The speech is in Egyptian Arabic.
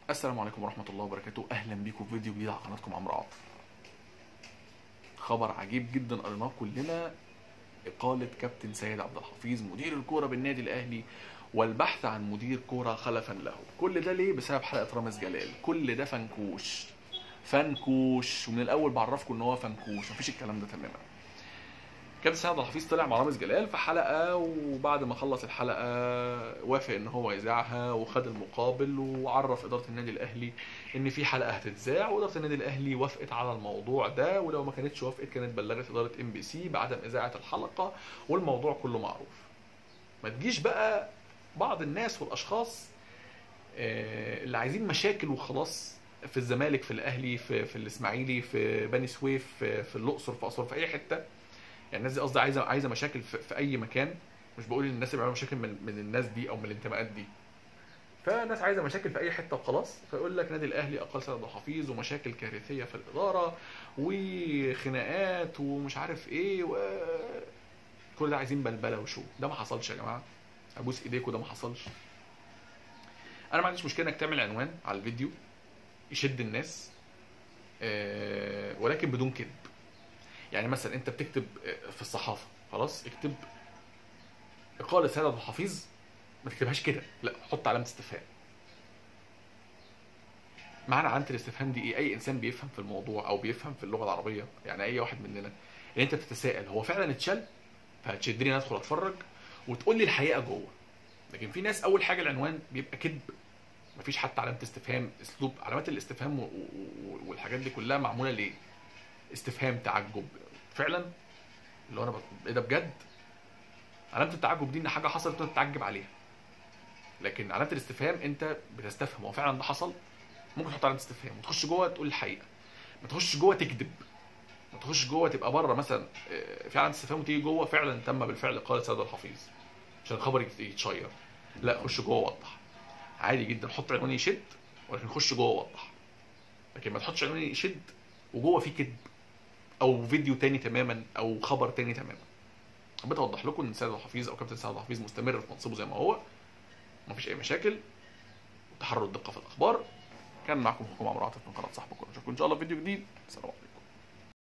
السلام عليكم ورحمة الله وبركاته أهلا بيكم في فيديو جديد على قناتكم عمرو عاطف خبر عجيب جدا قريناه كلنا إقالة كابتن سيد عبد الحفيظ مدير الكورة بالنادي الأهلي والبحث عن مدير كورة خلفا له كل ده ليه بسبب حلقة رامز جلال كل ده فنكوش فنكوش ومن الأول بعرفكم إن هو فنكوش مفيش الكلام ده تماما كابتن سيد عبد الحفيظ طلع مع رامز جلال في حلقه وبعد ما خلص الحلقه وافق ان هو يذاعها وخد المقابل وعرف اداره النادي الاهلي ان في حلقه هتتذاع واداره النادي الاهلي وافقت على الموضوع ده ولو ما كانتش وافقت كانت بلغت اداره ام بي سي بعدم اذاعه الحلقه والموضوع كله معروف ما تجيش بقى بعض الناس والاشخاص آه، اللي عايزين مشاكل وخلاص في الزمالك في الاهلي في في الاسماعيلي في بني سويف في, في الاقصر في اسوان في اي حته يعني الناس دي قصدي عايزه عايزه مشاكل في, في اي مكان مش بقول ان الناس اللي بيعملوا مشاكل من, من الناس دي او من الانتماءات دي فالناس عايزه مشاكل في اي حته وخلاص فيقول لك نادي الاهلي اقل سيد عبد الحفيظ ومشاكل كارثيه في الاداره وخناقات ومش عارف ايه و... كل ده عايزين بلبله وشو ده ما حصلش يا جماعه ابوس ايديكم ده ما حصلش انا ما عنديش مشكله انك تعمل عنوان على الفيديو يشد الناس آه، ولكن بدون كذب يعني مثلا انت بتكتب في الصحافه خلاص اكتب اقاله سيد عبد الحفيظ ما تكتبهاش كده لا حط علامه استفهام معنى علامه الاستفهام دي ايه اي انسان بيفهم في الموضوع او بيفهم في اللغه العربيه يعني اي واحد مننا ان انت بتتساءل هو فعلا اتشل فهتشدني ان ادخل اتفرج وتقول لي الحقيقه جوه لكن في ناس اول حاجه العنوان بيبقى كذب مفيش حتى علامه استفهام اسلوب علامات الاستفهام و- و- والحاجات دي كلها معموله ليه استفهام تعجب فعلا اللي هو انا بت- ايه ده بجد علامه التعجب دي ان حاجه حصلت وانت تتعجب عليها لكن علامه الاستفهام انت بتستفهم هو فعلا ده حصل ممكن تحط علامه استفهام وتخش جوه تقول الحقيقه ما تخش جوه تكذب ما تخش جوه تبقى بره مثلا آه، في علامه استفهام وتيجي جوه فعلا تم بالفعل اقاله سيد الحفيظ عشان الخبر يت- يتشير لا خش جوه وضح عادي جدا حط عنوان يشد ولكن خش جوه وضح لكن ما تحطش عنوان يشد وجوه فيه كذب او فيديو تاني تماما او خبر تاني تماما حبيت اوضح لكم ان سيد عبد الحفيظ او كابتن سيد عبد الحفيظ مستمر في منصبه زي ما هو مفيش اي مشاكل وتحرر الدقه في الاخبار كان معكم اخوكم عمرو عاطف من قناه صاحبكم اشوفكم ان شاء الله في فيديو جديد سلام عليكم